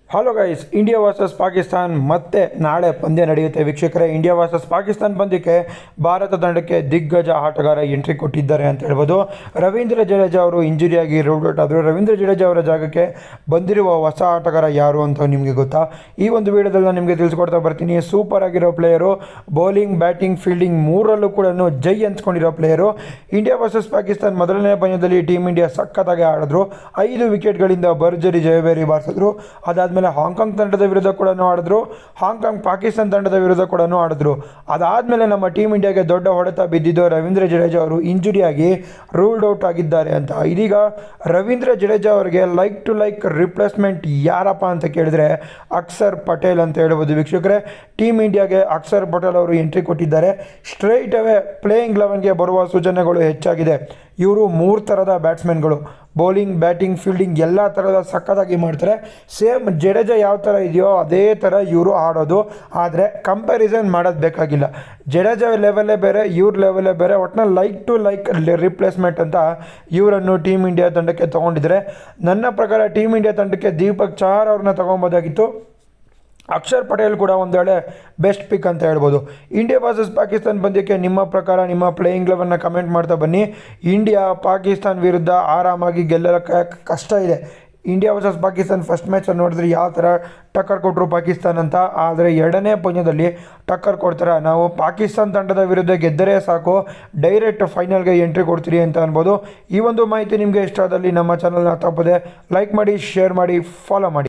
hello guys India versus Pakistan ಮತ್ತೆ ನಾಳೆ ಪಂದ್ಯ ನಡೆಯುತ್ತೆ ವೀಕ್ಷಕರೇ ಇಂಡಿಯಾ ವರ್ಸಸ್ ಪಾಕಿಸ್ತಾನ್ ಪಂದ್ಯಕ್ಕೆ ಭಾರತ ತಂಡಕ್ಕೆ ದಿಗ್ಗಜ ಆಟಗಾರ ಎಂಟ್ರಿ ಕೊಟ್ಟಿದ್ದಾರೆ ಅಂತ ಹೇಳ್ಬೋದು ರವೀಂದ್ರ ಜಡೇಜಾ ಅವರು ಇಂಜುರಿಯಾಗಿ ರೂಲ್ಡ್ ಔಟ್ ಆದರು ರವೀಂದ್ರ ಜಡೇಜಾ ಅವರ ಜಾಗಕ್ಕೆ ಬಂದಿರುವ ಹೊಸ ಆಟಗಾರ ಯಾರು ಅಂತ ನಿಮಗೆ ಗೊತ್ತಾ ಈ ಒಂದು ವಿಡಿಯೋದಲ್ಲಿ ನಾನು ನಿಮಗೆ ತಿಳಿಸ್ಕೊಡ್ತಾ ಬರ್ತೀನಿ ಸೂಪರ್ ಆಗಿರೋ ಪ್ಲೇಯರು ಬೌಲಿಂಗ್ ಬ್ಯಾಟಿಂಗ್ ಫೀಲ್ಡಿಂಗ್ ಮೂರಲ್ಲೂ ಕೂಡ ಜೈ ಅನ್ಸ್ಕೊಂಡಿರೋ ಪ್ಲೇಯರು ಇಂಡಿಯಾ ವರ್ಸಸ್ ಪಾಕಿಸ್ತಾನ್ ಮೊದಲನೇ ಪಂದ್ಯದಲ್ಲಿ ಟೀಮ್ ಇಂಡಿಯಾ ಸಖತ್ತಾಗಿ ಆಡಿದ್ರು ಐದು ವಿಕೆಟ್ಗಳಿಂದ ಭರ್ಜರಿ ಜಯಬೇರಿ ಬಾರಿಸಿದ್ರು ಅದಾದಮೇಲೆ ಹಾಂಗ್ಕಾಂಗ್ ತಂಡದ ವಿರುದ್ಧ ಕೂಡ ಆಡಿದ್ರು ಹಾಂಗ್ಕಾಂಗ್ ಪಾಕಿಸ್ತಾನ ತಂಡದ ವಿರುದ್ಧ ಕೂಡ ಆಡಿದ್ರು ಅದಾದಮೇಲೆ ನಮ್ಮ ಟೀಮ್ ಇಂಡಿಯಾಗೆ ದೊಡ್ಡ ಹೊಡೆತ ಬಿದ್ದಿದ್ದು ರವೀಂದ್ರ ಜಡೇಜಾ ಅವರು ಇಂಜುರಿಯಾಗಿ ರೂಲ್ಡ್ ಔಟ್ ಆಗಿದ್ದಾರೆ ಅಂತ ಇದೀಗ ರವೀಂದ್ರ ಜಡೇಜಾ ಅವರಿಗೆ ಲೈಕ್ ಟು ಲೈಕ್ ರಿಪ್ಲೇಸ್ಮೆಂಟ್ ಯಾರಪ್ಪ ಅಂತ ಕೇಳಿದ್ರೆ ಅಕ್ಷರ್ ಪಟೇಲ್ ಅಂತ ಹೇಳ್ಬೋದು ವೀಕ್ಷಕರೇ ಟೀಮ್ ಇಂಡಿಯಾಗೆ ಅಕ್ಷರ್ ಪಟೇಲ್ ಅವರು ಎಂಟ್ರಿ ಕೊಟ್ಟಿದ್ದಾರೆ ಸ್ಟ್ರೈಟ್ ಅವೇ ಪ್ಲೇಯಿಂಗ್ ಲೆವೆನ್ಗೆ ಬರುವ ಸೂಚನೆಗಳು ಹೆಚ್ಚಾಗಿದೆ ಇವರು ಮೂರು ಥರದ ಬ್ಯಾಟ್ಸ್ಮನ್ಗಳು ಬೌಲಿಂಗ್ ಬ್ಯಾಟಿಂಗ್ ಫೀಲ್ಡಿಂಗ್ ಎಲ್ಲ ಥರದ ಸಖತ್ತಾಗಿ ಮಾಡ್ತಾರೆ ಸೇಮ್ ಜಡೇಜಾ ಯಾವ ಥರ ಇದೆಯೋ ಅದೇ ಥರ ಇವರು ಆಡೋದು ಆದರೆ ಕಂಪ್ಯಾರಿಸನ್ ಮಾಡೋದು ಬೇಕಾಗಿಲ್ಲ ಜಡೇಜಾ ಲೆವೆಲೇ ಬೇರೆ ಇವ್ರ ಲೆವೆಲೇ ಬೇರೆ ಒಟ್ಟಿನಲ್ಲಿ ಲೈಕ್ ಟು ಲೈಕ್ ರಿಪ್ಲೇಸ್ಮೆಂಟ್ ಅಂತ ಇವರನ್ನು ಟೀಮ್ ಇಂಡಿಯಾ ತಂಡಕ್ಕೆ ತೊಗೊಂಡಿದ್ದಾರೆ ನನ್ನ ಪ್ರಕಾರ ಟೀಮ್ ಇಂಡಿಯಾ ತಂಡಕ್ಕೆ ದೀಪಕ್ ಚಹಾರ್ ಅವ್ರನ್ನ ತೊಗೊಬೋದಾಗಿತ್ತು ಅಕ್ಷರ್ ಪಟೇಲ್ ಕೂಡ ಒಂದು ವೇಳೆ ಬೆಸ್ಟ್ ಪಿಕ್ ಅಂತ ಹೇಳ್ಬೋದು ಇಂಡಿಯಾ ವರ್ಸಸ್ ಪಾಕಿಸ್ತಾನ್ ಪಂದ್ಯಕ್ಕೆ ನಿಮ್ಮ ಪ್ರಕಾರ ನಿಮ್ಮ ಪ್ಲೇಯಿಂಗ್ ಲೆವೆನ್ನ ಕಮೆಂಟ್ ಮಾಡ್ತಾ ಬನ್ನಿ ಇಂಡಿಯಾ ಪಾಕಿಸ್ತಾನ್ ವಿರುದ್ಧ ಆರಾಮಾಗಿ ಗೆಲ್ಲಕ್ಕೆ ಕಷ್ಟ ಇದೆ ಇಂಡಿಯಾ ವರ್ಸಸ್ ಪಾಕಿಸ್ತಾನ್ ಫಸ್ಟ್ ಮ್ಯಾಚಲ್ಲಿ ನೋಡಿದ್ರೆ ಯಾವ ಥರ ಟಕ್ಕರ್ ಕೊಟ್ಟರು ಪಾಕಿಸ್ತಾನ್ ಅಂತ ಆದರೆ ಎರಡನೇ ಪಂದ್ಯದಲ್ಲಿ ಟಕ್ಕರ್ ಕೊಡ್ತಾರೆ ನಾವು ಪಾಕಿಸ್ತಾನ್ ತಂಡದ ವಿರುದ್ಧ ಗೆದ್ದರೆ ಸಾಕು ಡೈರೆಕ್ಟ್ ಫೈನಲ್ಗೆ ಎಂಟ್ರಿ ಕೊಡ್ತೀರಿ ಅಂತ ಅನ್ಬೋದು ಈ ಒಂದು ಮಾಹಿತಿ ನಿಮಗೆ ಇಷ್ಟ ಆದಲ್ಲಿ ನಮ್ಮ ಚಾನಲ್ನ ತಪ್ಪದೆ ಲೈಕ್ ಮಾಡಿ ಶೇರ್ ಮಾಡಿ ಫಾಲೋ ಮಾಡಿ